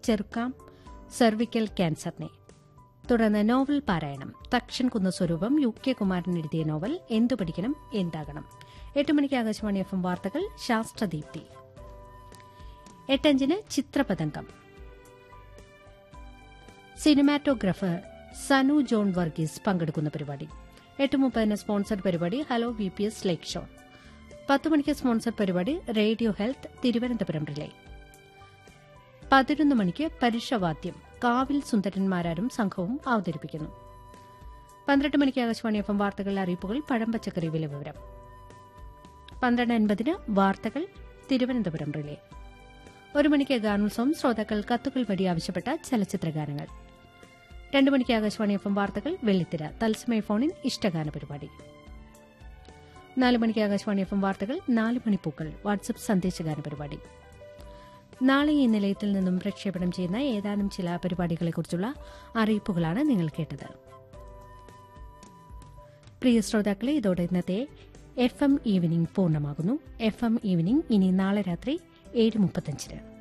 ചെറുക്കാം cervical ക്യാൻസറിനെ തുടർന്ന് novel പാരായണം തക്ഷൻ കുന്ന സ്വരൂപം യു കെ കുമാരൻ എഴുതിയ നോവൽ എന്തു പഠിക്കണം എന്താകണം എട്ട് മണിക്ക് ആകാശവാണി എഫ് എം വാർത്തകൾ ശാസ്ത്രദീപ്തി എട്ടഞ്ചിന് ചിത്രപതംഗം സിനിമാറ്റോഗ്രാഫർ സനു ജോൺ വർഗീസ് പങ്കെടുക്കുന്ന പരിപാടി എട്ട് മുപ്പതിന് സ്പോൺസർഡ് പരിപാടി ഹലോ വി പി എസ് ലേക്ക് ഷോ പത്ത് മണിക്ക് സ്പോൺസർഡ് പരിപാടി റേഡിയോ ഹെൽത്ത് തിരുവനന്തപുരം റിലേ പതിനൊന്ന് മണിക്ക് പരുഷവാദ്യം കാവിൽ സുന്ദരന്മാരാരും സംഘവും അവതരിപ്പിക്കുന്നു പന്ത്രണ്ട് മണിക്ക് ആകാശവാണി എഫ് എം വാർത്തകൾ അറിയിപ്പുകൾ പഴം പച്ചക്കറി വില വിവരം പന്ത്രണ്ട് അൻപതിന് വാർത്തകൾ തിരുവനന്തപുരം റിലേ ഒരു മണിക്ക് ഗാനോത്സവം ശ്രോതാക്കൾ കത്തുകൾ വഴി ആവശ്യപ്പെട്ട ചലച്ചിത്ര ഗാനങ്ങൾ രണ്ടു മണിക്ക് ആകാശവാണി എഫ് എം വാർത്തകൾ വെള്ളിത്തിര തത്സമയ ഫോണിൻ ഇഷ്ടഗാന പരിപാടി നാല് മണിക്ക് ആകാശവാണി എഫ് എം വാർത്തകൾ നാല് മണിപ്പൂക്കൾ വാട്സപ്പ് സന്ദേശഗാന പരിപാടി നാളെ ഈ നിലയത്തിൽ നിന്നും പ്രക്ഷേപണം ചെയ്യുന്ന ഏതാനും ചില പരിപാടികളെക്കുറിച്ചുള്ള അറിയിപ്പുകളാണ് നിങ്ങൾ കേട്ടത് പ്രിയ ശ്രോതാക്കളെ ഇതോടെ ഇന്നത്തെ എഫ് എം ഈവനിംഗ് പൂർണ്ണമാകുന്നു എഫ് എം ഈവനിംഗ് ഇനി നാളെ രാത്രി ഏഴ് മുപ്പത്തഞ്ചിന്